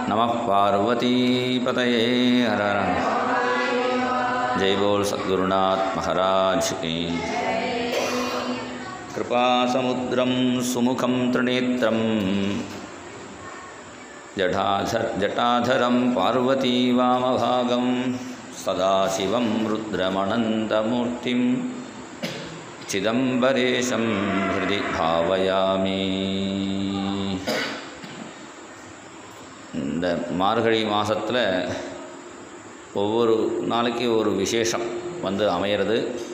नमः पार्वतीपतये हर हर जय बोल सद्गुरुनाथ महाराज की कृपासमुद्रं सुमुखं त्रिनेत्रं जटाधर जटाधरं पार्वती वामभागं सदाशिवं रुद्रमनन्तमूर्तिं चिदम्बरेशं हृदि भावयामि இந்த மார்கழி மாதத்தில் ஒவ்வொரு நாளைக்கு ஒரு விசேஷம் வந்து அமையிறது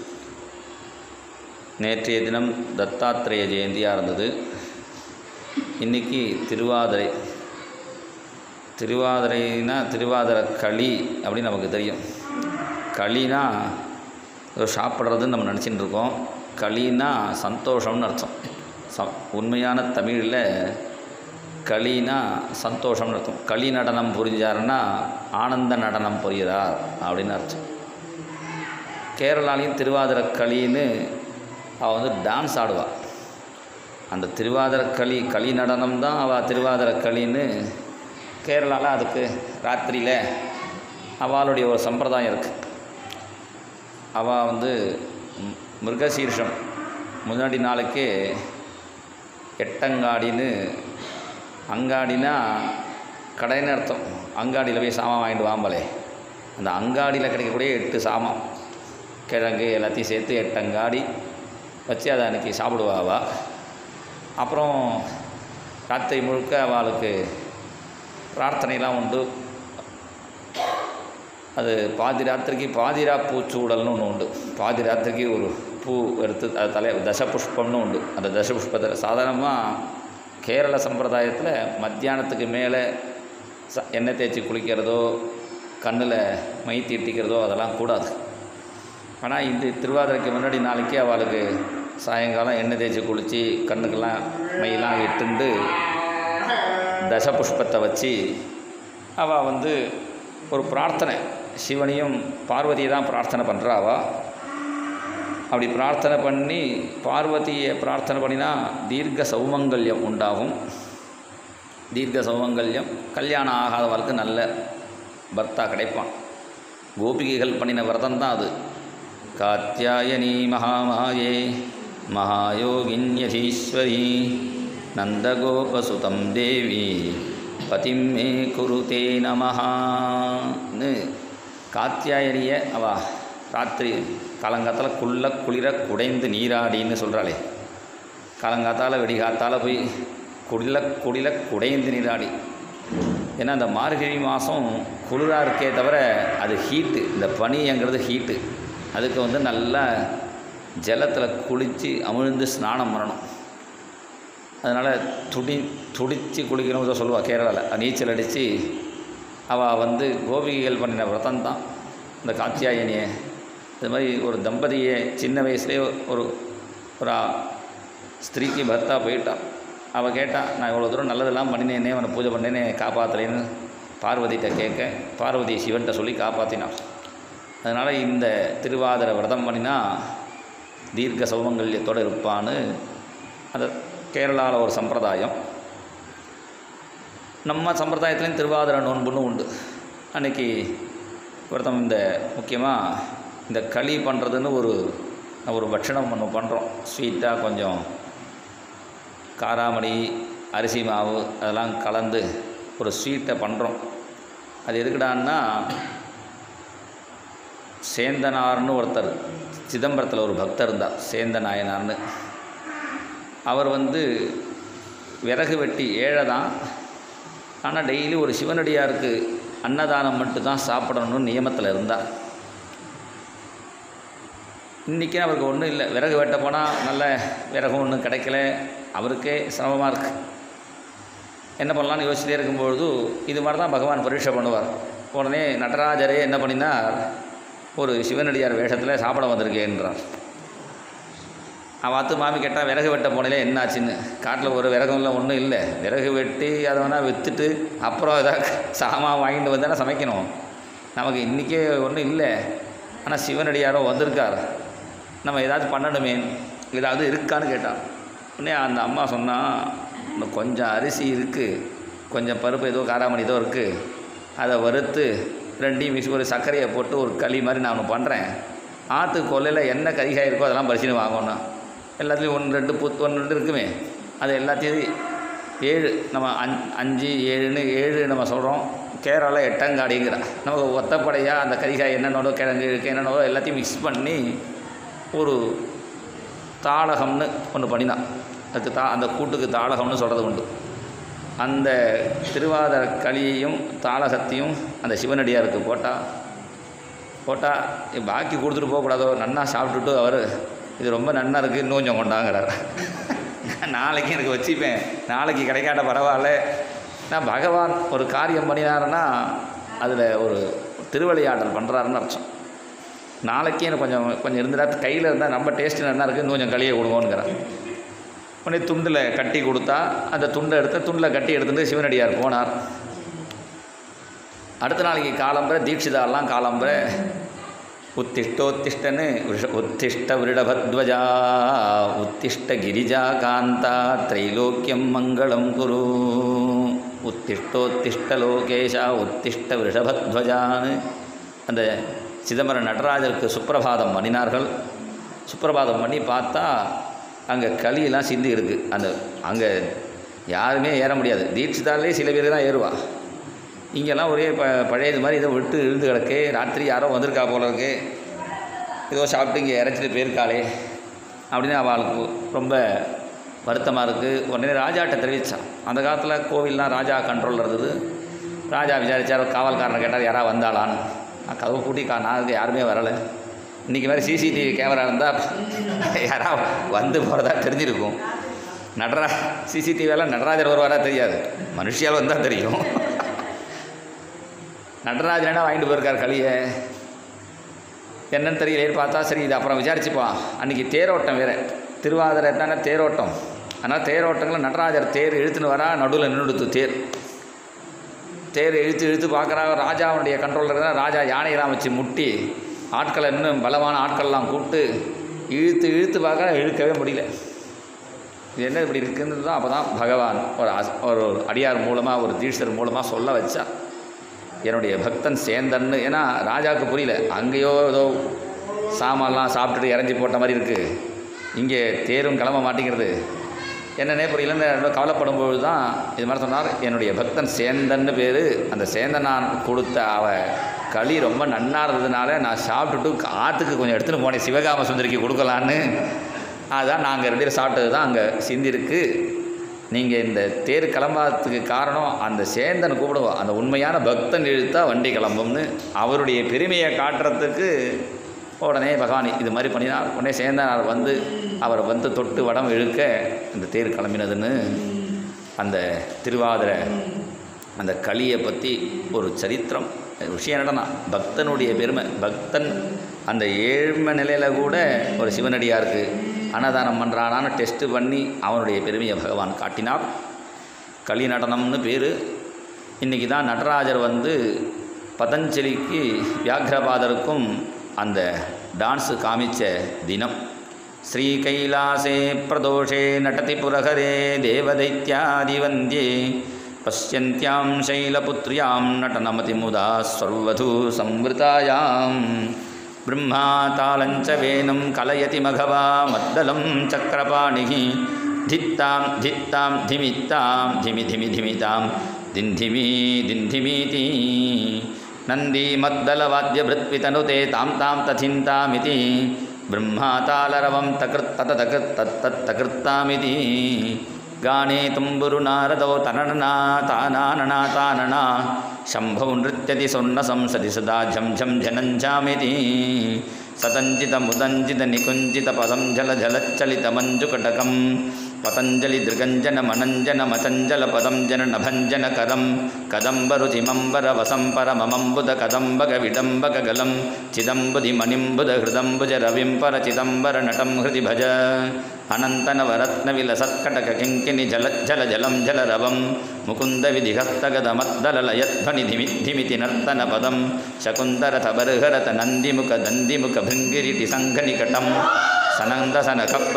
நேற்றைய தினம் தத்தாத்திரேய ஜெயந்தியாக இருந்தது இன்றைக்கி திருவாதிரை திருவாதிரைனா திருவாதிரை களி அப்படின்னு நமக்கு தெரியும் களினா ஏதோ சாப்பிட்றதுன்னு நம்ம நினச்சிட்டு இருக்கோம் களினா சந்தோஷம்னு அர்த்தம் ச உண்மையான தமிழில் களினா சந்தோஷம்னு அர்த்தம் களி நடனம் புரிஞ்சாருன்னா ஆனந்த நடனம் புரிகிறார் அப்படின்னு அர்த்தம் கேரளாலையும் திருவாதிரை களின்னு அவள் வந்து டான்ஸ் ஆடுவாள் அந்த திருவாதிரை களி களி நடனம் தான் அவள் திருவாதிரை களின்னு கேரளாவில் அதுக்கு ராத்திரியில் அவளுடைய ஒரு சம்பிரதாயம் இருக்குது அவள் வந்து ம்- மிருகசீர்ஷம் முன்னாடி நாளைக்கு எட்டங்காடின்னு அங்காடினா கடைன்னு அர்த்தம் அங்காடியில் போய் சாமான் வாங்கிட்டு வாம்பலே அந்த அங்காடியில் கிடைக்கக்கூடிய எட்டு சாமான் கிழங்கு எல்லாத்தையும் சேர்த்து எட்டங்காடி வச்சு அதை அன்றைக்கி சாப்பிடுவா அவ அப்புறம் ராத்திரி முழுக்க அவளுக்கு பிரார்த்தனைலாம் உண்டு அது பாதி ராத்திரிக்கு பாதிரா பூச்சூடல்னு ஒன்று உண்டு பாதி ராத்திரிக்கு ஒரு பூ எடுத்து அது தலை தசபுஷ்பம்னு உண்டு அந்த தசபுஷ்பத்தில் சாதாரணமாக கேரள சம்பிரதாயத்தில் மத்தியானத்துக்கு மேலே ச எண்ணெய் தேய்ச்சி குளிக்கிறதோ கண்ணில் மை தீட்டிக்கிறதோ அதெல்லாம் கூடாது ஆனால் இந்த திருவாதிரைக்கு முன்னாடி நாளைக்கு அவளுக்கு சாயங்காலம் எண்ணெய் தேய்ச்சி குளித்து கண்ணுக்கெல்லாம் மையெல்லாம் இட்டுண்டு தசபுஷ்பத்தை வச்சு அவள் வந்து ஒரு பிரார்த்தனை சிவனையும் பார்வதியை தான் பிரார்த்தனை பண்ணுறா அவள் அப்படி பிரார்த்தனை பண்ணி பார்வதியை பிரார்த்தனை பண்ணினா தீர்க்க சௌமங்கல்யம் உண்டாகும் தீர்க்க சௌமங்கல்யம் கல்யாணம் ஆகாதவர்களுக்கு நல்ல பர்த்தா கிடைப்பான் கோபிகைகள் பண்ணின விரதம் தான் அது காத்தியாயனி மகாமாயே மகாயோகின்யதீஸ்வரி நந்தகோபசுதம் தேவி பதிம் மே குருதே நமஹான்னு காத்தியாயனிய அவ ராத்திரி காலங்காத்தால் குள்ள குளிர குடைந்து நீராடின்னு சொல்கிறாளே காலங்காத்தால் வெடிகாத்தால் போய் குடில குடில குடைந்து நீராடி ஏன்னா அந்த மார்கழி மாதம் குளிராக இருக்கே தவிர அது ஹீட்டு இந்த பனிங்கிறது ஹீட்டு அதுக்கு வந்து நல்லா ஜலத்தில் குளித்து அமிழ்ந்து ஸ்நானம் பண்ணணும் அதனால் துடி துடித்து குளிக்கணும் தான் சொல்லுவாள் கேரளாவில் நீச்சல் அடித்து அவள் வந்து கோபிகைகள் பண்ணின விரதம் தான் இந்த காத்தியாயனியை இது மாதிரி ஒரு தம்பதியை சின்ன வயசுலேயே ஒரு ஒரு ஆ- ஸ்திரீக்கு பர்த்தா போயிட்டான் அவள் கேட்டா நான் இவ்வளோ தூரம் நல்லதெல்லாம் பண்ணினேனே அவனை பூஜை பண்ணேனே காப்பாற்றலேன்னு பார்வதிகிட்ட கேட்க பார்வதி சிவன்கிட்ட சொல்லி காப்பாற்றினான் அதனால் இந்த திருவாதிரை விரதம் பண்ணினா தீர்க்க சௌமங்கல்யத்தோடு இருப்பான்னு அது கேரளாவில் ஒரு சம்பிரதாயம் நம்ம சம்பிரதாயத்துலேயும் திருவாதிரை நோன்புன்னு உண்டு அன்னைக்கு விரதம் இந்த முக்கியமாக இந்த களி பண்ணுறதுன்னு ஒரு ஒரு பட்சணம் ஒன்று பண்ணுறோம் ஸ்வீட்டாக கொஞ்சம் காராமணி அரிசி மாவு அதெல்லாம் கலந்து ஒரு ஸ்வீட்டை பண்ணுறோம் அது எதுக்குடான்னா சேந்தனார்னு ஒருத்தர் சிதம்பரத்தில் ஒரு பக்தர் இருந்தார் சேந்த நாயனார்னு அவர் வந்து விறகு வெட்டி ஏழை தான் ஆனால் டெய்லி ஒரு சிவனடியாருக்கு அன்னதானம் மட்டும்தான் சாப்பிடணும்னு நியமத்தில் இருந்தார் இன்றைக்கி அவருக்கு ஒன்றும் இல்லை விறகு வெட்ட போனால் நல்ல விறகு ஒன்றும் கிடைக்கல அவருக்கே சிரமமாக இருக்குது என்ன பண்ணலான்னு யோசிச்சுட்டே இருக்கும்பொழுது இது மாதிரி தான் பகவான் பரீட்சை பண்ணுவார் உடனே நடராஜரே என்ன பண்ணினார் ஒரு சிவனடியார் வேஷத்தில் சாப்பிட வந்திருக்கேன்றார் அவன் அத்து மாமி கேட்டால் விறகு வெட்ட போனலே என்னாச்சுன்னு காட்டில் ஒரு விறகும் இல்லை ஒன்றும் இல்லை விறகு வெட்டி அதை வேணால் விற்றுட்டு அப்புறம் ஏதாவது சாமான் வாங்கிட்டு வந்தானே சமைக்கணும் நமக்கு இன்றைக்கே ஒன்றும் இல்லை ஆனால் சிவனடியாரோ வந்திருக்கார் நம்ம ஏதாவது பண்ணணுமே ஏதாவது இருக்கான்னு கேட்டான் உடனே அந்த அம்மா சொன்னா இன்னும் கொஞ்சம் அரிசி இருக்குது கொஞ்சம் பருப்பு ஏதோ காராமணி ஏதோ இருக்குது அதை வறுத்து ரெண்டையும் மிக்ஸ் ஒரு சர்க்கரையை போட்டு ஒரு களி மாதிரி நான் ஒன்று பண்ணுறேன் ஆற்று கொல்லையில் என்ன கறிகாய் இருக்கோ அதெல்லாம் பரிசீலனை வாங்கணும் எல்லாத்துலேயும் ஒன்று ரெண்டு புத் ஒன்று ரெண்டு இருக்குமே அது எல்லாத்தையும் ஏழு நம்ம அஞ் அஞ்சு ஏழுன்னு ஏழு நம்ம சொல்கிறோம் கேரளாவில் எட்டங்காடிங்கிற நமக்கு ஒத்தப்படையாக அந்த கறிகாய் என்னென்னோ கிழங்கு என்னென்னோ எல்லாத்தையும் மிக்ஸ் பண்ணி ஒரு தாளகம்னு ஒன்று பண்ணினான் அதுக்கு தா அந்த கூட்டுக்கு தாளகம்னு சொல்கிறது உண்டு அந்த திருவாதிர களியையும் தாளகத்தையும் அந்த சிவனடியாருக்கு போட்டால் போட்டால் பாக்கி கொடுத்துட்டு போகக்கூடாதோ நன்னா சாப்பிட்டுட்டு அவர் இது ரொம்ப நன்னா இருக்குது இன்னும் கொஞ்சம் கொண்டாங்கிறார் நாளைக்கு எனக்கு வச்சுப்பேன் நாளைக்கு கிடைக்காட்ட பரவாயில்ல நான் பகவான் ஒரு காரியம் பண்ணினாருன்னா அதில் ஒரு திருவிளையாடல் பண்ணுறாருன்னு அர்த்தம் நாளைக்கு எனக்கு கொஞ்சம் கொஞ்சம் இருந்துடா கையில் இருந்தால் நம்ம டேஸ்ட்டு நல்லா இருக்குது இன்னும் கொஞ்சம் களியை கொடுங்கோங்கிறார் உடனே துண்டில் கட்டி கொடுத்தா அந்த துண்டை எடுத்து துண்டில் கட்டி எடுத்துட்டு சிவனடியார் போனார் அடுத்த நாளைக்கு காலம்பரை தீட்சிதாலாம் காலம்பரை உத்திஷ்டோத்திஷ்டன்னு விஷ உத்திஷ்ட விருடபத்வஜா உத்திஷ்ட கிரிஜா காந்தா திரைலோக்கியம் மங்களம் குரு உத்திஷ்டோத்திஷ்ட லோகேஷா உத்திஷ்ட விருஷபத்வஜான்னு அந்த சிதம்பரம் நடராஜருக்கு சுப்பிரபாதம் பண்ணினார்கள் சுப்பிரபாதம் பண்ணி பார்த்தா அங்கே களியெல்லாம் சிந்தி இருக்குது அந்த அங்கே யாருமே ஏற முடியாது தீட்சிதாலே சில பேர் தான் ஏறுவா இங்கெல்லாம் ஒரே ப பழையது மாதிரி ஏதோ விட்டு இழுந்து கிடக்கு ராத்திரி யாரோ வந்திருக்கா போல இருக்கு ஏதோ சாப்பிட்டு இங்கே இறச்சிட்டு போயிருக்காளே அப்படின்னு அவளுக்கு ரொம்ப வருத்தமாக இருக்குது உடனே ராஜாட்ட தெரிவித்தான் அந்த காலத்தில் கோவில்லாம் ராஜா கண்ட்ரோலில் இருந்தது ராஜா விசாரிச்சார் காவல்காரனை கேட்டார் யாராவது வந்தாளான்னு நான் கதவு பூட்டி கா நான் யாருமே வரலை இன்றைக்கி மாதிரி சிசிடிவி கேமரா இருந்தால் யாராவது வந்து போகிறதா தெரிஞ்சிருக்கும் நடரா சிசிடிவியெல்லாம் நடராஜர் வருவாரா தெரியாது மனுஷியால் வந்தால் தெரியும் நடராஜனா வாங்கிட்டு போயிருக்கார் களியை என்னன்னு தெரியலேன்னு பார்த்தா சரி இது அப்புறம் விசாரிச்சுப்போம் அன்றைக்கி தேரோட்டம் வேறு திருவாதிரை தானே தேரோட்டம் ஆனால் தேரோட்டங்களில் நடராஜர் தேர் இழுத்துன்னு வரா நடுவில் நின்றுடுத்து தேர் தேர் இழுத்து இழுத்து பார்க்குறா ராஜாவுடைய கண்ட்ரோலில் இருந்தால் ராஜா யானையெல்லாம் வச்சு முட்டி ஆட்களை இன்னும் பலமான ஆட்கள்லாம் கூப்பிட்டு இழுத்து இழுத்து பார்க்க இழுக்கவே முடியல இது என்ன இப்படி இருக்குன்றது தான் அப்போ தான் பகவான் ஒரு அஸ்- ஒரு அடியார் மூலமாக ஒரு தீட்சர் மூலமாக சொல்ல வச்சா என்னுடைய பக்தன் சேந்தன்னு ஏன்னா ராஜாவுக்கு புரியல அங்கேயோ ஏதோ சாமான்லாம் சாப்பிட்டுட்டு இறஞ்சி போட்ட மாதிரி இருக்குது இங்கே தேரும் கிளம்ப மாட்டேங்கிறது என்னன்னே புரியலன்னு ரொம்ப கவலைப்படும் பொழுது தான் இது மாதிரி சொன்னார் என்னுடைய பக்தன் சேந்தன்னு பேர் அந்த சேந்தனான் கொடுத்த அவ களி ரொம்ப நன்னா இருந்ததுனால நான் சாப்பிட்டுட்டு ஆற்றுக்கு கொஞ்சம் எடுத்துன்னு போனேன் சிவகாம சுந்தரிக்கு கொடுக்கலான்னு அதுதான் நாங்கள் ரெண்டு பேரும் சாப்பிட்டது தான் அங்கே சிந்திருக்கு நீங்கள் இந்த தேர் கிளம்பாததுக்கு காரணம் அந்த சேந்தனை கூப்பிடுவோம் அந்த உண்மையான பக்தன் இழுத்தா வண்டி கிளம்பும்னு அவருடைய பெருமையை காட்டுறதுக்கு உடனே பகவான் இது மாதிரி பண்ணினார் உடனே சேந்தனார் வந்து அவர் வந்து தொட்டு வடம் இழுக்க இந்த தேர் கிளம்பினதுன்னு அந்த திருவாதிரை அந்த களியை பற்றி ஒரு சரித்திரம் விஷயம் என்னடனா பக்தனுடைய பெருமை பக்தன் அந்த ஏழ்மை நிலையில் கூட ஒரு சிவனடியாருக்கு அன்னதானம் பண்ணுறானான்னு டெஸ்ட்டு பண்ணி அவனுடைய பெருமையை பகவான் காட்டினார் களி நடனம்னு பேர் இன்றைக்கி தான் நடராஜர் வந்து பதஞ்சலிக்கு வியாக்கிரபாதருக்கும் அந்த டான்ஸு காமிச்ச தினம் ஸ்ரீகைலாசே பிரதோஷே நடதி புரகரே தேவதைத்யாதிவந்தியே பசியந்தியாம் சைலபுத்ரியாம் நடனமதிமுதா சர்வதூ சம்வృతాயாம் ब्रह्मा तालञ्च वेनं कलयति मघवा मद्दलं चक्रपाणिः धित्तां धित्तां धिमित्तां धिमि धिमि धिमितां दिन्धिमी दिन्धिमीति नन्दीमद्दलवाद्यभृत्वितनुते तां तां तथिन्तामिति ब्रह्मा तालरवं तकृत् तततकृत् तत्तत्तकृत्तामिति गाने तुम्बुरुनारदौ तननना तानानना तानना शम्भौ नृत्यति स्वर्णसंसदि सदा झं झं झनञ्झामिति सतञ्जितमुदञ्जितनिकुञ्जितपदं झलझलच्चलितमञ्जुकटकं पतञ्जलिदृगञ्जनमनञ्जनमचञ्चलपदं जननभञ्जनकरं कदम्बरुचिमम्बरवसम्परममम्बुदकदम्बकविडम्बकगलं चिदम्बुधिमणिम्बुदहृदम्बुजरविं परचिदम्बरनटं हृदि भज अनन्तनवरत्नविलसत्कटककिङ्किणि जलज्जलजलं जलरवं मुकुन्दविधिहस्तगदमद्दललयध्वनिधिमिद्धिमिति नर्तनपदं शकुन्तरथबर्हरत नन्दिमुखदन्दिमुखभृङ्गिरिटिसङ्घनिकटं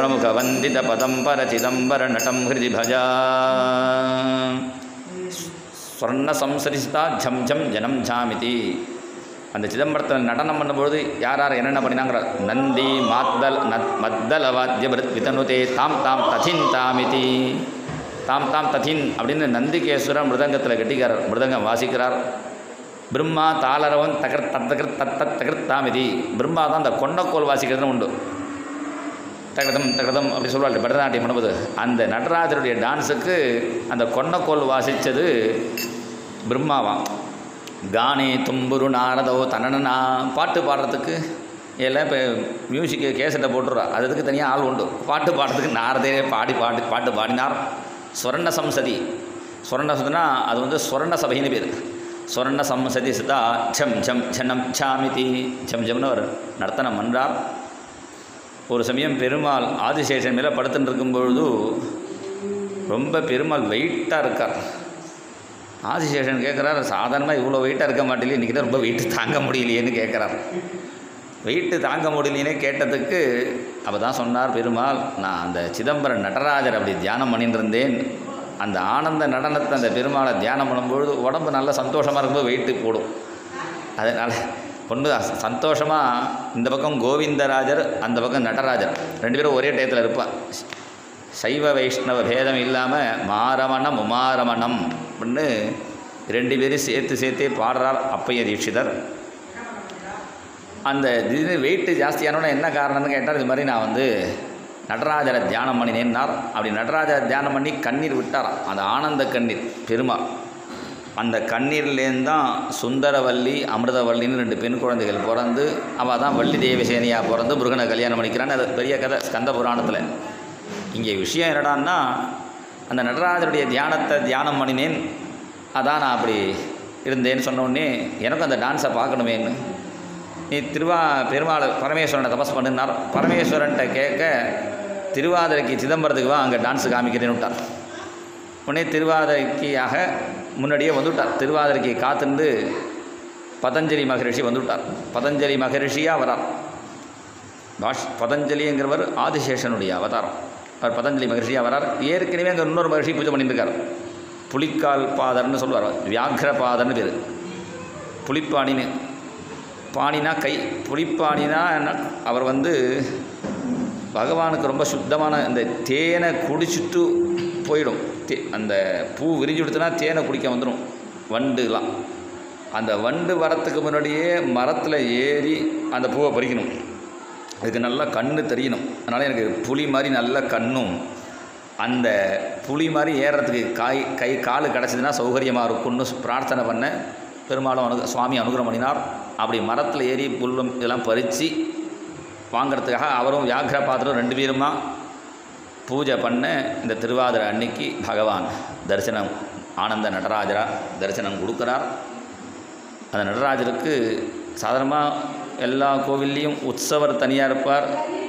सनन्दसनखप्रमुखवन्दितपदं परचिदम्बरनटं हृदि भजा ஸ்வர்ண சம்சரிசிதா ஜம் ஜம் ஜனம் ஜாமிதி அந்த சிதம்பரத்தில் நடனம் பண்ணும்பொழுது யார் யார் என்னென்ன பண்ணினாங்கிற நந்தி மாத்தல் நத் மத்தல வாத்தியபிருத் விதனுதே தாம் தாம் ததின் தாமிதி தாம் தாம் ததின் அப்படின்னு நந்திகேஸ்வரன் மிருதங்கத்தில் கெட்டிக்காரர் மிருதங்கம் வாசிக்கிறார் பிரம்மா தாளரவன் தகர் தத்தகர் தத்த தகர் தாமிதி பிரம்மா தான் அந்த கொண்டக்கோல் வாசிக்கிறதுன்னு உண்டு தகதம் தகதம் அப்படி சொல்லுவாள் பரதநாட்டியம் பண்ணும்போது அந்த நடராஜருடைய டான்ஸுக்கு அந்த கொன்னக்கோல் வாசித்தது பிரம்மாவாம் கானே தும்புரு நாரதோ தனனா பாட்டு பாடுறதுக்கு எல்லாம் இப்போ மியூசிக்கு கேசட்டை போட்டுறா அது அதுக்கு தனியாக ஆள் உண்டு பாட்டு பாடுறதுக்கு நாரதே பாடி பாடி பாட்டு பாடினார் ஸ்வர்ண சம்சதி ஸ்வர்ண சம்சதினா அது வந்து ஸ்வர்ண சபைன்னு பேர் ஸ்வர்ண சம்சதி சுதா ஜம் ஜம் ஜனம் ஜாமிதி ஜம் ஜம்னு அவர் நர்த்தனம் பண்ணுறார் ஒரு சமயம் பெருமாள் ஆதிசேஷன் மேலே படுத்துட்டு இருக்கும் பொழுது ரொம்ப பெருமாள் வெயிட்டாக இருக்கார் ஆதிசேஷன் கேட்குறாரு சாதாரணமாக இவ்வளோ வெயிட்டாக இருக்க மாட்டேலையே இன்றைக்கி தான் ரொம்ப வெயிட்டு தாங்க முடியலையேன்னு கேட்குறார் வெயிட்டு தாங்க முடியலையே கேட்டதுக்கு அப்போ தான் சொன்னார் பெருமாள் நான் அந்த சிதம்பரம் நடராஜர் அப்படி தியானம் பண்ணிட்டு இருந்தேன் அந்த ஆனந்த நடனத்தை அந்த பெருமாளை தியானம் பண்ணும்பொழுது உடம்பு நல்லா சந்தோஷமாக இருக்கும்போது வெயிட்டு போடும் அதனால் பொண்ணு சந்தோஷமாக இந்த பக்கம் கோவிந்தராஜர் அந்த பக்கம் நடராஜர் ரெண்டு பேரும் ஒரே டயத்தில் இருப்பாள் சைவ வைஷ்ணவ பேதம் இல்லாமல் மாரமணம் உமாரமணம் அப்படின்னு ரெண்டு பேரும் சேர்த்து சேர்த்தே பாடுறார் அப்பைய தீட்சிதர் அந்த இது வெயிட்டு ஜாஸ்தியானோட என்ன காரணம்னு கேட்டால் இது மாதிரி நான் வந்து நடராஜரை தியானம் பண்ணினேன்னார் அப்படி நடராஜரை தியானம் பண்ணி கண்ணீர் விட்டாராம் அந்த ஆனந்த கண்ணீர் பெருமாள் அந்த கண்ணீர்லேருந்து தான் சுந்தரவல்லி அமிர்தவல்லின்னு ரெண்டு பெண் குழந்தைகள் பிறந்து அவள் தான் வள்ளி தேவசேனியாக பிறந்து முருகனை கல்யாணம் பண்ணிக்கிறான்னு அது பெரிய கதை ஸ்கந்த புராணத்தில் இங்கே விஷயம் என்னடான்னா அந்த நடராஜருடைய தியானத்தை தியானம் பண்ணினேன் அதான் நான் அப்படி இருந்தேன்னு சொன்னோடனே எனக்கும் அந்த டான்ஸை பார்க்கணுமேன்னு நீ திருவா பெருமாள் பரமேஸ்வரனை தபஸ் பண்ணுனார் பரமேஸ்வரன்ட்ட கேட்க திருவாதிரைக்கு சிதம்பரத்துக்கு வா அங்கே டான்ஸு காமிக்கிறேன்னு விட்டார் உடனே திருவாதிரைக்காக முன்னாடியே வந்துவிட்டார் திருவாதிரைக்கு காத்திருந்து பதஞ்சலி மகரிஷி வந்துவிட்டார் பதஞ்சலி மகரிஷியாக வரார் பாஷ் பதஞ்சலிங்கிறவர் ஆதிசேஷனுடைய அவதாரம் அவர் பதஞ்சலி மகரிஷியாக வரார் ஏற்கனவே அங்கே இன்னொரு மகரிஷி பூஜை பண்ணிட்டு இருக்கார் புலிக்கால் பாதர்னு சொல்லுவார் வியாக்கிர பாதர்னு பேர் புலிப்பாணின்னு பாணினா கை புலிப்பாணினா என்ன அவர் வந்து பகவானுக்கு ரொம்ப சுத்தமான இந்த தேனை குடிச்சிட்டு போயிடும் தே அந்த பூ விரிஞ்சு விடுத்துனா தேனை குடிக்க வந்துடும் வண்டுலாம் அந்த வண்டு வரத்துக்கு முன்னாடியே மரத்தில் ஏறி அந்த பூவை பறிக்கணும் அதுக்கு நல்லா கண்ணு தெரியணும் அதனால் எனக்கு புலி மாதிரி நல்ல கண்ணும் அந்த புலி மாதிரி ஏறுறதுக்கு காய் கை கால் கிடச்சிதுன்னா சௌகரியமாக இருக்கும்னு பிரார்த்தனை பண்ண பெரும்பாலும் அனு சுவாமி அனுகிரகம் பண்ணினார் அப்படி மரத்தில் ஏறி புல்லும் இதெல்லாம் பறித்து வாங்கிறதுக்காக அவரும் வியாக்கிர பாத்திரம் ரெண்டு பேருமா பூஜை பண்ண இந்த திருவாதிரை அன்னைக்கு பகவான் தரிசனம் ஆனந்த நடராஜரா தரிசனம் கொடுக்குறார் அந்த நடராஜருக்கு சாதாரணமாக எல்லா கோவில்லையும் உற்சவர் தனியாக இருப்பார்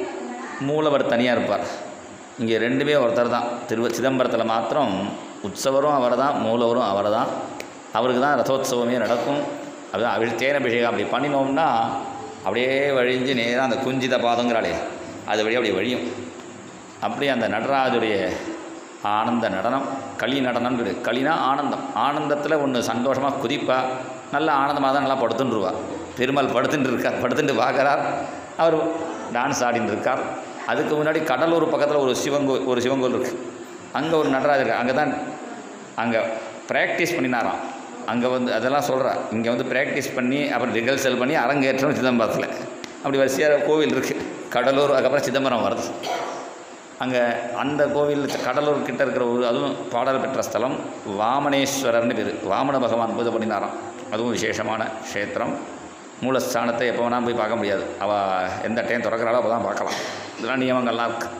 மூலவர் தனியாக இருப்பார் இங்கே ரெண்டுமே ஒருத்தர் தான் திரு சிதம்பரத்தில் மாத்திரம் உற்சவரும் அவர் தான் மூலவரும் அவர் தான் அவருக்கு தான் ரதோத்சவமே நடக்கும் அதுதான் அபிஷ் தேனபிஷேகம் அப்படி பண்ணினோம்னா அப்படியே வழிஞ்சு நேராக அந்த குஞ்சித பாதங்கிறாளே அது வழியாக அப்படியே வழியும் அப்படியே அந்த நடராஜுடைய ஆனந்த நடனம் களி நடனம் பேர் களினா ஆனந்தம் ஆனந்தத்தில் ஒன்று சந்தோஷமாக குதிப்பா நல்ல ஆனந்தமாக தான் நல்லா படுத்துட்டுருவா பெருமாள் படுத்துட்டு இருக்கார் படுத்துட்டு பார்க்குறார் அவர் டான்ஸ் ஆடின்னு இருக்கார் அதுக்கு முன்னாடி கடலூர் பக்கத்தில் ஒரு சிவங்கோ ஒரு சிவங்கோல் இருக்குது அங்கே ஒரு நடராஜர் அங்கே தான் அங்கே ப்ராக்டிஸ் பண்ணினாராம் அங்கே வந்து அதெல்லாம் சொல்கிறா இங்கே வந்து ப்ராக்டிஸ் பண்ணி அப்புறம் ரிஹர்சல் பண்ணி அரங்கேற்றம் சிதம்பரத்தில் அப்படி வரிசையாக கோவில் இருக்குது கடலூர் அதுக்கப்புறம் சிதம்பரம் வருது அங்கே அந்த கோவில் கடலூர் கிட்ட இருக்கிற ஒரு அதுவும் பாடல் பெற்ற ஸ்தலம் வாமனேஸ்வரர்னு பேர் வாமன பகவான் பூஜை பண்ணினாராம் அதுவும் விசேஷமான க்ஷேத்திரம் மூலஸ்தானத்தை எப்போ வேணால் போய் பார்க்க முடியாது அவள் எந்த டைம் திறக்கிறாளோ அப்போ தான் பார்க்கலாம் இதெல்லாம் நியமங்கள்லாம் இருக்கு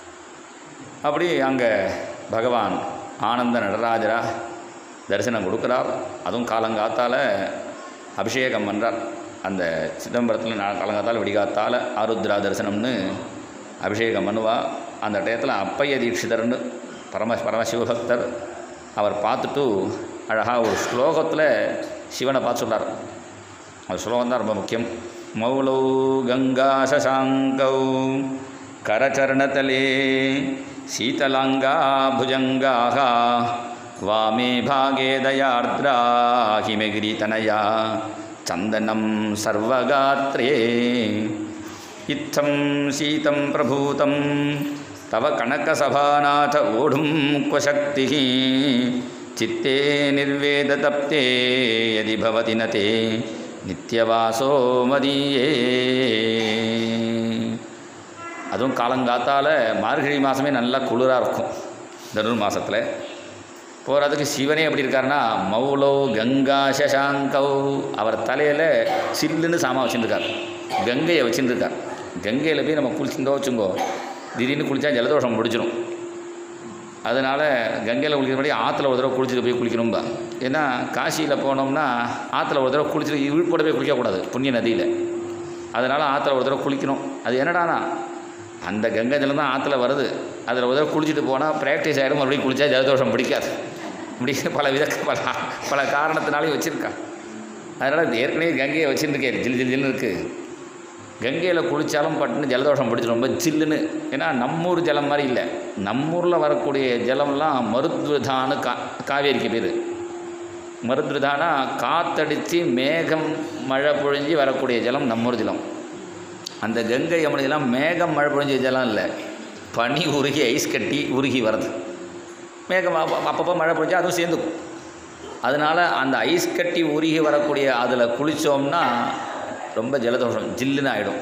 அப்படி அங்கே பகவான் ஆனந்த நடராஜரா தரிசனம் கொடுக்குறார் அதுவும் காலங்காத்தால் அபிஷேகம் பண்ணுறார் அந்த சிதம்பரத்தில் நான் காலங்காத்தால் விடிகாத்தால் ஆருத்ரா தரிசனம்னு அபிஷேகம் பண்ணுவா அந்த டயத்தில் அப்பைய தீட்சிதர்னு பரம பரமசிவபக்தர் அவர் பார்த்துட்டு அழகாக ஒரு ஸ்லோகத்தில் சிவனை பார்த்து சொல்றார் அந்த ஸ்லோகம் தான் ரொம்ப முக்கியம் மௌலௌ கங்கா சசாங்கௌ கரச்சரணதலே சீதலாங்கா புஜங்காக வாமே பாகே தயார்த்ரா ஹிமகிரிதனயா சந்தனம் சர்வகாத்ரே இத்தம் சீதம் பிரபூதம் தவ கனகசபாநாத ஓடும் क्वशक्ति சித்தே நிர்வேததப்தே யதி பவதி ந தே நித்யவாசோ மதியே அதுவும் காலங்காத்தால் மார்கழி மாதமே நல்லா குளிராக இருக்கும் தனுர் மாதத்தில் போகிறதுக்கு சிவனே எப்படி இருக்காருன்னா மௌலோ கங்கா சசாங்கௌ அவர் தலையில் சில்லுன்னு சாமா வச்சுருக்கார் கங்கையை வச்சுருக்கார் கங்கையில் போய் நம்ம குளிச்சுட்டோ வச்சுங்கோ திடீர்னு குளித்தா ஜலதோஷம் பிடிச்சிரும் அதனால் கங்கையில் குளிக்கிறபடி ஆற்றுல ஒரு தடவை குளிச்சுட்டு போய் குளிக்கணும்பா ஏன்னா காசியில் போனோம்னா ஆற்றுல ஒரு தடவை குளிச்சுட்டு இழுப்போட போய் குளிக்கக்கூடாது புண்ணிய நதியில் அதனால் ஆற்றுல ஒரு தடவை குளிக்கணும் அது என்னடானா அந்த கங்கை ஜலம் தான் ஆற்றுல வருது அதில் ஒரு தடவை குளிச்சுட்டு போனால் ப்ராக்டிஸ் ஆகிடும் மறுபடியும் குளித்தா ஜலதோஷம் பிடிக்காது இப்படி பல வித பல பல காரணத்தினாலையும் வச்சுருக்கா அதனால் ஏற்கனவே கங்கையை வச்சுருக்கேன் ஜில் ஜில் ஜில்னு இருக்குது கங்கையில் குளித்தாலும் பட்டுன்னு ஜலதோஷம் பிடிச்சிடும் ரொம்ப ஜில்லுன்னு ஏன்னா நம்மூர் ஜலம் மாதிரி இல்லை நம்மூரில் வரக்கூடிய ஜலம்லாம் மருத்விதான்னு கா காவேரிக்கு பேர் மருத்விதானா காத்தடித்து மேகம் மழை பொழிஞ்சு வரக்கூடிய ஜலம் நம்மூர் ஜலம் அந்த கங்கை யமுனை ஜலம் மேகம் மழை பொழிஞ்ச ஜலம் இல்லை பனி உருகி ஐஸ் கட்டி உருகி வருது மேகம் அப்ப- அப்பப்போ மழை பொழிஞ்சா அதுவும் சேர்ந்துக்கும் அதனால் அந்த ஐஸ் கட்டி உருகி வரக்கூடிய அதில் குளித்தோம்னா ரொம்ப ஜலதோஷம் ஜில்லுன்னு ஆகிடும்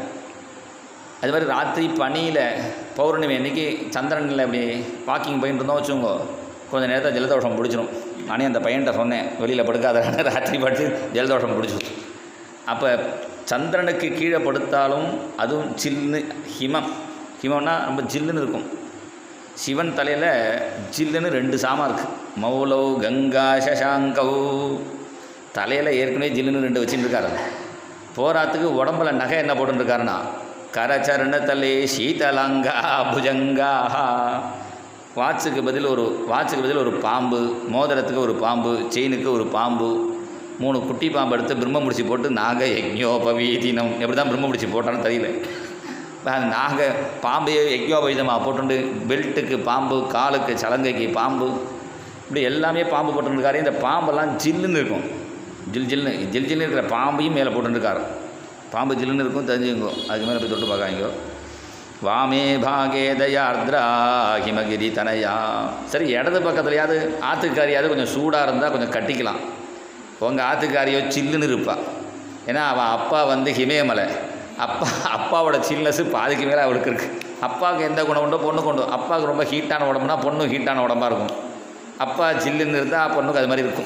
அது மாதிரி ராத்திரி பனியில் பௌர்ணமி அன்னைக்கு சந்திரனில் இப்படி வாக்கிங் போயிட்டு இருந்தோம் வச்சுக்கோங்க கொஞ்சம் நேரத்தில் ஜலதோஷம் பிடிச்சிரும் நானே அந்த பையன்கிட்ட சொன்னேன் வெளியில் படுக்காத ராத்திரி படுத்து ஜலதோஷம் பிடிச்சிரும் அப்போ சந்திரனுக்கு கீழே படுத்தாலும் அதுவும் சில்லுன்னு ஹிமம் ஹிமம்னா ரொம்ப ஜில்லுன்னு இருக்கும் சிவன் தலையில் ஜில்லுன்னு ரெண்டு சாமா இருக்குது மௌலோ கங்கா சசாங்கௌ தலையில் ஏற்கனவே ஜில்லுன்னு ரெண்டு வச்சுட்டு இருக்காரு போராத்துக்கு உடம்புல நகை என்ன போட்டுருக்காருன்னா கரச்சரண தலே சீதலங்கா புஜங்கா வாட்சுக்கு பதில் ஒரு வாட்சுக்கு பதில் ஒரு பாம்பு மோதிரத்துக்கு ஒரு பாம்பு செயினுக்கு ஒரு பாம்பு மூணு குட்டி பாம்பு எடுத்து பிரம்ம முடிச்சு போட்டு நாக யஜ்ஞோபவீதினம் எப்படி தான் பிரம்ம முடிச்சு போட்டான்னு தெரியல அந்த நாக பாம்பையே யஜ்ஞோபவீதமாக போட்டுண்டு பெல்ட்டுக்கு பாம்பு காலுக்கு சலங்கைக்கு பாம்பு இப்படி எல்லாமே பாம்பு போட்டுருக்காரு இந்த பாம்பெல்லாம் ஜில்லுன்னு இருக்கும் ஜில் ஜில்னு ஜில் ஜில்னு இருக்கிற பாம்பையும் மேலே போட்டுருக்காரு பாம்பு ஜில்லுன்னு இருக்கும் தெரிஞ்சுக்கோ அதுக்கு மேலே போய் தொட்டு பார்க்காங்க வாமே பாகே தயார்த்ரா ஹிமகிரி தனையா சரி இடது பக்கத்துலையாவது ஆற்றுக்காரியாவது கொஞ்சம் சூடாக இருந்தால் கொஞ்சம் கட்டிக்கலாம் உங்கள் ஆற்றுக்காரியோ சில்லுன்னு இருப்பா ஏன்னா அவன் அப்பா வந்து ஹிமயமலை அப்பா அப்பாவோட சில்னஸ் பாதிக்கு மேலே அவளுக்கு இருக்குது அப்பாவுக்கு எந்த குணம் உண்டோ பொண்ணுக்கு உண்டோ அப்பாவுக்கு ரொம்ப ஹீட்டான உடம்புனா பொண்ணு ஹீட்டான உடம்பா இருக்கும் அப்பா சில்லுன்னு இருந்தால் பொண்ணுக்கு அது மாதிரி இருக்கும்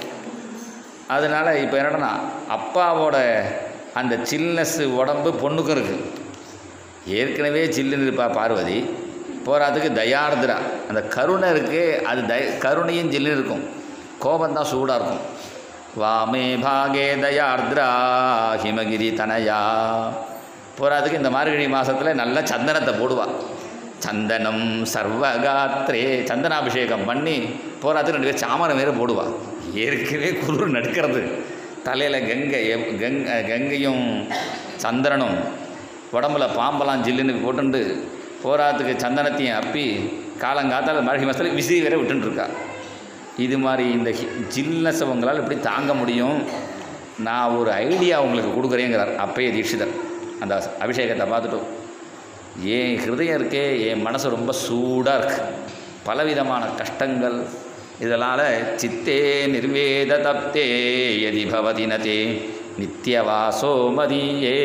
அதனால் இப்போ என்னடனா அப்பாவோட அந்த சில்னஸ் உடம்பு பொண்ணுக்கும் இருக்குது ஏற்கனவே சில்லுன்னு இருப்பா பார்வதி போராதுக்கு தயார்திரா அந்த கருணை இருக்கு அது தய கருணையும் ஜில்லுன்னு இருக்கும் கோபந்தான் சூடாக இருக்கும் வாமே பாகே தயார்திரா ஹிமகிரி தனயா போராதுக்கு இந்த மார்கழி மாதத்தில் நல்லா சந்தனத்தை போடுவா சந்தனம் சர்வகாத்ரே சந்தனாபிஷேகம் பண்ணி போராதுக்கு ரெண்டு பேர் சாமரம் வேறு போடுவா ஏற்கனவே குளிர் நடுக்கிறது தலையில் கங்கை எப்- கங் கங்கையும் சந்திரனும் உடம்புல பாம்பெல்லாம் ஜில்லுன்னு போட்டுண்டு போராத்துக்கு சந்தனத்தையும் அப்பி காலங்காத்தால் மழை மாதத்தில் விசிறி வேற விட்டுன்னு இருக்கா இது மாதிரி இந்த ஜில்னஸ் உங்களால் எப்படி தாங்க முடியும் நான் ஒரு ஐடியா உங்களுக்கு கொடுக்குறேங்கிறார் அப்பைய தீட்சிதர் அந்த அபிஷேகத்தை பார்த்துட்டு என் ஹிருதயம் இருக்கே என் மனசு ரொம்ப சூடாக இருக்கு பலவிதமான கஷ்டங்கள் இதனால் சித்தே நிர்வேத தப்தே யதி பவதி நதே நித்தியவாசோ மதியே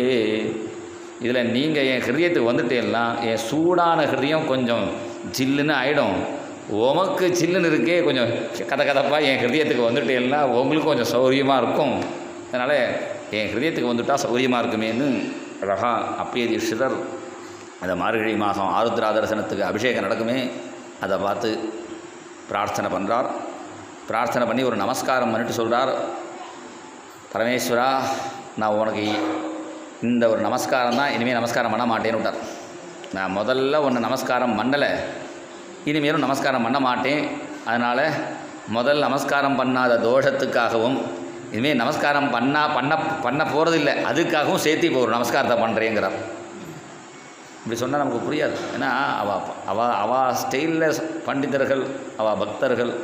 இதில் நீங்கள் என் ஹிருதயத்துக்கு வந்துட்டேன்னா என் சூடான ஹிருதயம் கொஞ்சம் ஜில்லுன்னு ஆகிடும் உமக்கு சில்லுன்னு இருக்கே கொஞ்சம் கத கதப்பாக என் ஹிருதயத்துக்கு வந்துட்டேன்னா உங்களுக்கு கொஞ்சம் சௌகரியமாக இருக்கும் அதனால் என் ஹிருதயத்துக்கு வந்துட்டால் சௌகரியமாக இருக்குமேன்னு அழகா அப்பய தீட்சிதர் அந்த மார்கழி மாதம் ஆருத்ரா தரிசனத்துக்கு அபிஷேகம் நடக்குமே அதை பார்த்து பிரார்த்தனை பண்ணுறார் பிரார்த்தனை பண்ணி ஒரு நமஸ்காரம் பண்ணிட்டு சொல்கிறார் பரமேஸ்வரா நான் உனக்கு இந்த ஒரு நமஸ்காரம் தான் இனிமேல் நமஸ்காரம் பண்ண மாட்டேன்னு விட்டார் நான் முதல்ல ஒன்று நமஸ்காரம் பண்ணலை இனிமேலும் நமஸ்காரம் பண்ண மாட்டேன் அதனால் முதல் நமஸ்காரம் பண்ணாத தோஷத்துக்காகவும் இனிமேல் நமஸ்காரம் பண்ணா பண்ண பண்ண போகிறதில்ல அதுக்காகவும் சேர்த்து இப்போ ஒரு நமஸ்காரத்தை பண்ணுறேங்கிறார் இப்படி சொன்னால் நமக்கு புரியாது ஏன்னா அவ அவ அவ ஸ்டைலில் பண்டிதர்கள் அவ பக்தர்கள்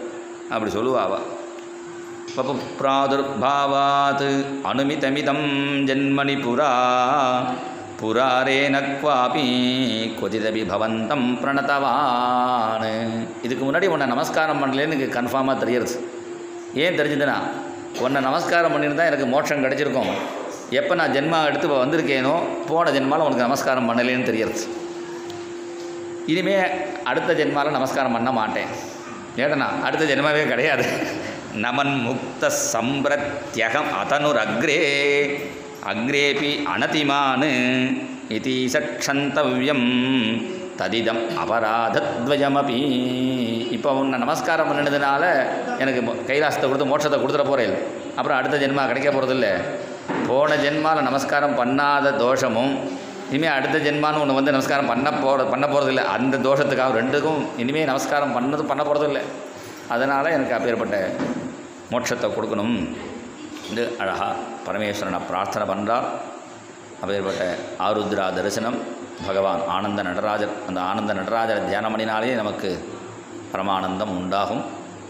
அப்படி சொல்லுவாவா பபு பிராதுர்பாவாத் அனுமிதமிதம் ஜென்மணி புரா புராரேன குவாபி கொதிதபி பவந்தம் பிரணதவான் இதுக்கு முன்னாடி உன்னை நமஸ்காரம் பண்ணலேன்னு எனக்கு கன்ஃபார்மாக தெரியறது ஏன் தெரிஞ்சதுன்னா உன்னை நமஸ்காரம் பண்ணியிருந்தா எனக்கு மோட்சம் கிடச்சிருக்கும் எப்போ நான் ஜென்மா எடுத்து இப்ப வந்திருக்கேனோ போன ஜென்மாவில் உனக்கு நமஸ்காரம் பண்ணலேன்னு தெரியறது இனிமே அடுத்த ஜென்மாவில் நமஸ்காரம் பண்ண மாட்டேன் ஏடனா அடுத்த ஜென்மாவே கிடையாது நமன் முக்த சம்பிரத்யகம் அதனுர் அக்ரே அக்ரேபி அனதிமான் இதீசக்ஷந்தவ்யம் ததிதம் அபராதத்வயமபி இப்போ உன்னை நமஸ்காரம் பண்ணினதுனால எனக்கு மொ- கைலாசத்தை கொடுத்து மோட்சத்தை கொடுத்துட போகிறேன் அப்புறம் அடுத்த ஜென்மா கிடைக்க போகிறதில்ல போன ஜென்மாவில் நமஸ்காரம் பண்ணாத தோஷமும் இனிமேல் அடுத்த ஜென்மான்னு ஒன்று வந்து நமஸ்காரம் பண்ண போகிற பண்ண போகிறதில்ல அந்த தோஷத்துக்காக ரெண்டுக்கும் இனிமேல் நமஸ்காரம் பண்ணது பண்ண போகிறதில்ல அதனால் எனக்கு அப்பேற்பட்ட மோட்சத்தை கொடுக்கணும் என்று அழகாக பரமேஸ்வரனை பிரார்த்தனை பண்ணுறார் அப்பேற்பட்ட ஆருத்ரா தரிசனம் பகவான் ஆனந்த நடராஜர் அந்த ஆனந்த நடராஜரை தியானம் பண்ணினாலே நமக்கு பரமானந்தம் உண்டாகும்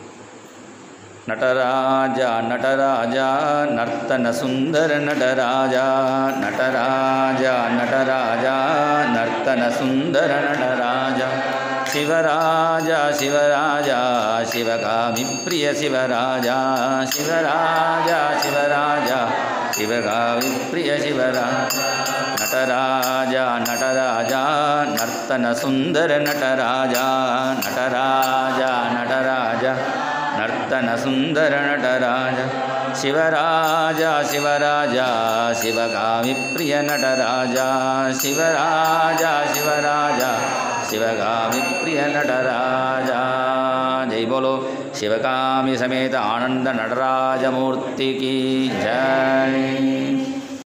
நடராஜா நடராஜா நர்த்தன சுந்தர நடராஜா நடராஜா நடராஜா நர்த்தன சுந்தர நடராஜா சிவராஜா சிவராஜா சிவகாமி பிரிய சிவராஜா சிவராஜா சிவராஜா சிவகாமி பிரிய சிவராஜா நடராஜா நடராஜா நர்த்தன சுந்தர நடராஜா நடராஜா நடராஜா நர்த்தன சுந்தர நடராஜ சிவராஜா சிவராஜா சிவகாமி பிரிய நடராஜா சிவராஜா சிவராஜா சிவகாமி பிரிய நடராஜா ஜெய் போலோ சிவகாமி சமேத ஆனந்த நடராஜமூர்த்தி கி ஜெய்